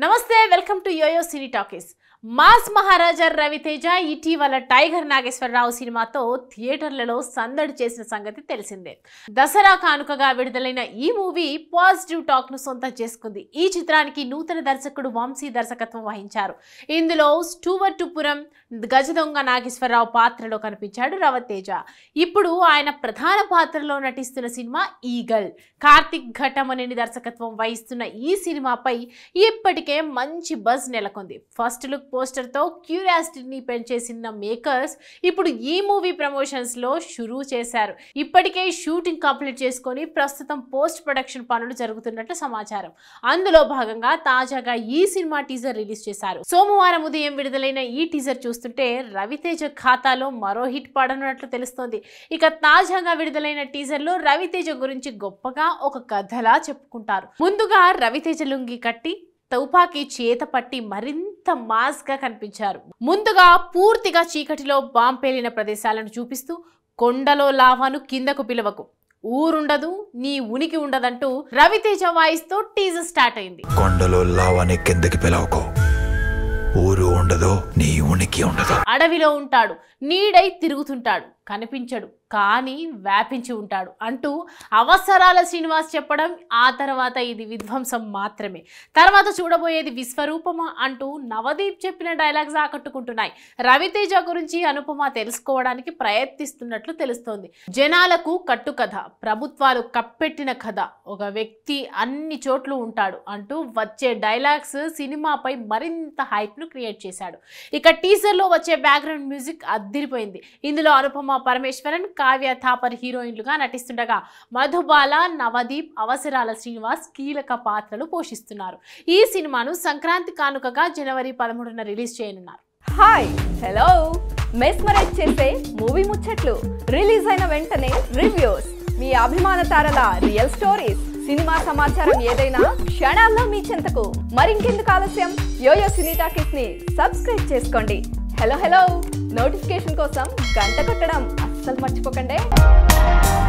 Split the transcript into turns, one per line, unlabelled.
నమస్తే welcome to YoYo Cine Talkies mass Maharaja Raviteja ఇటీవల Tiger Nageswararao సినిమాతో థియేటర్లలో సందడి చేసిన సంగతి తెలిసిందే దసరా కానుకగా విడుదలైన ఈ మూవీ పాజిటివ్ టాక్ ను సొంతం చేసుకుంది ఈ చిత్రానికి నూతన దర్శకుడు వంశీ దర్శకత్వం వహించారు ఇందులో స్టూవర్టుపురం గజదొంగ నాగేశ్వరరావు పాత్రలో కనిపించాడు రవితేజ ఇప్పుడు ఆయన ప్రధాన పాత్రలో నటిస్తున్న సినిమా ఈగల్ కార్తిక్ ఘటమనేని దర్శకత్వం వహిస్తున్న ఈ సినిమాపై ఇప్పటికే మంచి బజ్ నెలకొంది ఫస్ట్ లుక్ పోస్టర్తో క్యూరియాసిటీని పెంచేసిన మేకర్స్ ఇప్పుడు ఈ మూవీ ప్రమోషన్స్లో షురూ చేశారు ఇప్పటికే షూటింగ్ కంప్లీట్ చేసుకొని ప్రస్తుతం పోస్ట్ ప్రొడక్షన్ పనులు జరుగుతున్నట్లు సమాచారం అందులో భాగంగా తాజాగా ఈ సినిమా టీజర్ రిలీజ్ చేశారు సోమవారం ఉదయం విడుదలైన ఈ టీజర్ చూస్తుంటే రవితేజ ఖాతాలో మరో హిట్ పడనున్నట్లు తెలుస్తోంది ఇక తాజాగా విడుదలైన టీజర్లో రవితేజ గురించి గొప్పగా ఒక కథలా చెప్పుకుంటారు ముందుగా రవితేజ లుంగి కట్టి తుపాకీ చేత పట్టి మరింత మాస్ గా కనిపించారు ముందుగా పూర్తిగా చీకటిలో బాంబ్ పేలిన ప్రదేశాలను చూపిస్తూ కొండలో లావాను కిందకు పిలవకు ఊరుండదు నీ ఉనికి ఉండదంటూ రవితేజ వాయిస్ తో టీజర్ స్టార్ట్ అయింది
కొండలో లావాని కిందకి పిలవకో ఊరు ఉండదు నీ ఉనికి ఉండదు
అడవిలో ఉంటాడు నీడై తిరుగుతుంటాడు కనిపించడు కానీ వ్యాపించి ఉంటాడు అంటూ అవసరాల శ్రీనివాస్ చెప్పడం ఆ తర్వాత ఇది విధ్వంసం మాత్రమే తర్వాత చూడబోయేది విశ్వరూపమా అంటూ నవదీప్ చెప్పిన డైలాగ్స్ ఆకట్టుకుంటున్నాయి రవితేజ గురించి అనుపమ తెలుసుకోవడానికి ప్రయత్నిస్తున్నట్లు తెలుస్తోంది జనాలకు కట్టుకథ ప్రభుత్వాలు కప్పెట్టిన కథ ఒక వ్యక్తి అన్ని చోట్ల ఉంటాడు అంటూ వచ్చే డైలాగ్స్ సినిమాపై మరింత హైప్ ను క్రియేట్ చేశాడు ఇక టీజర్ లో వచ్చే బ్యాక్గ్రౌండ్ మ్యూజిక్ అద్దిరిపోయింది ఇందులో అనుపమ పరమేశ్వరన్ కావ్య థాపర్ హీరోయిన్లుగా నటిస్తుండగా మధుబాల నవదీప్ అవసరాల శ్రీనివాస్ కీలక పాత్రలు పోషిస్తున్నారు ఈ సినిమాను సంక్రాంతి కానుకగా జనవరి పదమూడున రిలీజ్ చేయనున్నారు
హాయ్ హలో మెస్మరైజ్ చేసే మూవీ ముచ్చట్లు రిలీజ్ అయిన వెంటనే రివ్యూస్ మీ అభిమాన తారల రియల్ స్టోరీస్ సినిమా సమాచారం ఏదైనా క్షణాల్లో మీ చెంతకు మరింకెందుకు ఆలస్యం యోయో సినీ టాకీస్ ని సబ్స్క్రైబ్ చేసుకోండి హలో హలో నోటిఫికేషన్ కోసం గంట కొట్టడం అస్సలు మర్చిపోకండి